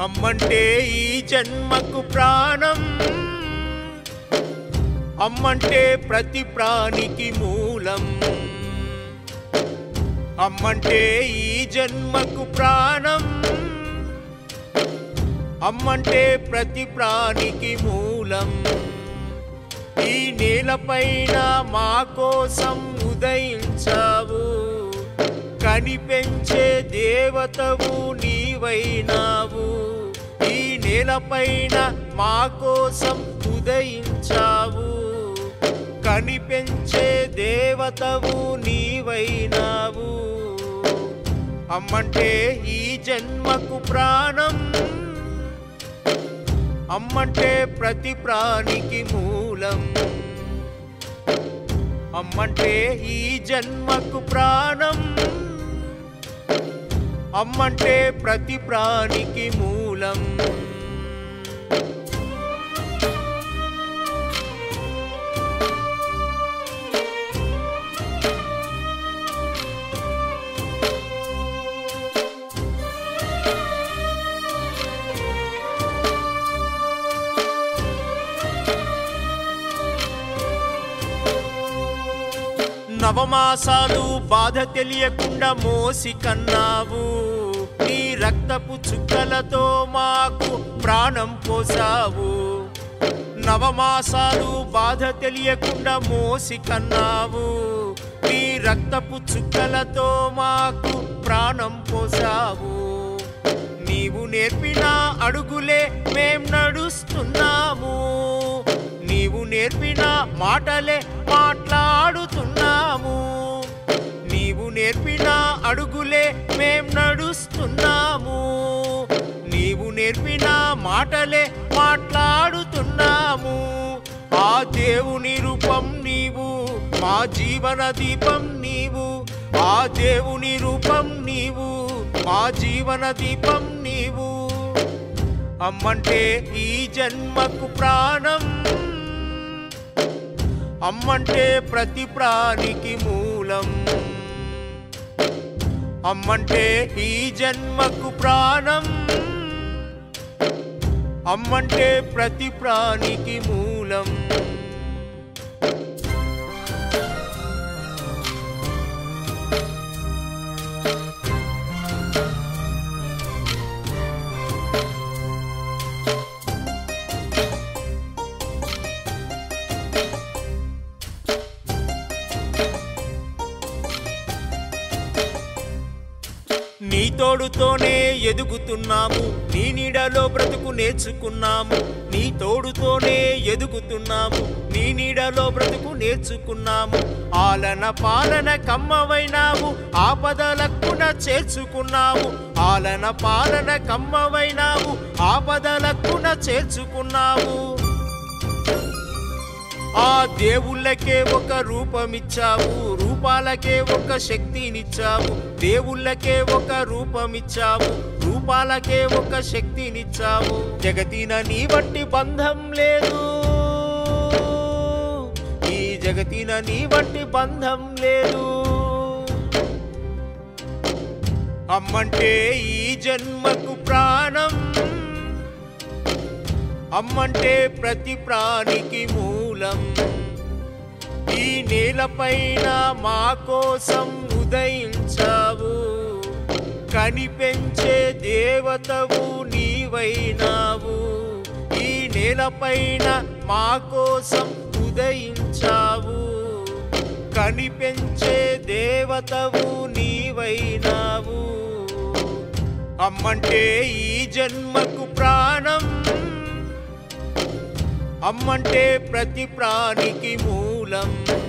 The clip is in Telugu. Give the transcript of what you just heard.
అమ్మంటే ఈ జన్మకు ప్రాణం అమ్మంటే ప్రతి ప్రాణికి మూలం అమ్మంటే ఈ జన్మకు ప్రాణం అమ్మంటే ప్రతి ప్రాణికి మూలం ఈ నేలపైన మా కోసం ఉదయించావు కనిపెంచే దేవతవు నీవైనావు ఈ నేలపైన మా కోసం ఉదయించావు కనిపెంచే దేవతవు నీవైనావు అమ్మంటే ఈ జన్మకు ప్రాణం అమ్మంటే ప్రతి ప్రాణికి మూలం అమ్మంటే ఈ జన్మకు ప్రాణం అమ్మంటే ప్రతి ప్రాణికి మూలం నవమాసాలు బాధ తెలియకుండా మోసి కన్నావు నీ రక్తపు చుక్కలతో మాకు ప్రాణం పోసావు నవమాసాలు బాధ తెలియకుండా మోసి కన్నావు నీ రక్తపు చుక్కలతో మాకు ప్రాణం పోసావు నీవు నేర్పిన అడుగులే మేం నడుస్తున్నాము నీవు నేర్పిన మాటలే మాట్లాడుతున్నాము నీవు నేర్పిన అడుగులే మేం నడుస్తున్నాము నీవు నేర్పిన మాటలే మాట్లాడుతున్నాము ఆ దేవుని రూపం నీవు మా జీవన దీపం నీవు ఆ దేవుని రూపం నీవు మా జీవన దీపం నీవు అమ్మంటే ఈ జన్మకు ప్రాణం అమ్మంటే ప్రతి ప్రాణికి మూలం అమ్మంటే ఈ జన్మకు ప్రాణం అమ్మంటే ప్రతి ప్రాణికి మూలం నీ తోడుతోనే ఎదుగుతున్నాము నీ నీడలో బ్రతుకు నేర్చుకున్నాము నీ తోడుతోనే ఎదుగుతున్నాము నీ నీడలో బ్రతుకు నేర్చుకున్నాము ఆలన పాలన కమ్మవైనావు ఆపదలక్కున చేర్చుకున్నావు ఆలన పాలన కమ్మవైనావు ఆపదలక్కున చేర్చుకున్నావు ఆ దేవుళ్ళకే ఒక రూపమిచ్చావు రూపాలకే ఒక శక్తినిచ్చావు దేవుళ్ళకే ఒక రూపమిచ్చావు రూపాలకే ఒక శక్తినిచ్చావు జగతిన నీ బట్టి బంధం లేదు ఈ జగతిన నీ బట్టి బంధం లేదు అమ్మంటే ఈ జన్మకు ప్రాణం అమ్మంటే ప్రతి ప్రాణికి మూలం ఈ నేలపైన మా కోసం ఉదయించావు కనిపెంచే దేవతవు నీవైనావు ఈ నేలపైన మా కోసం ఉదయించావు కనిపెంచే దేవతవు నీవైనావు అమ్మంటే ఈ జన్మకు ప్రాణం అమ్మంటే ప్రతి ప్రాణికి మూలం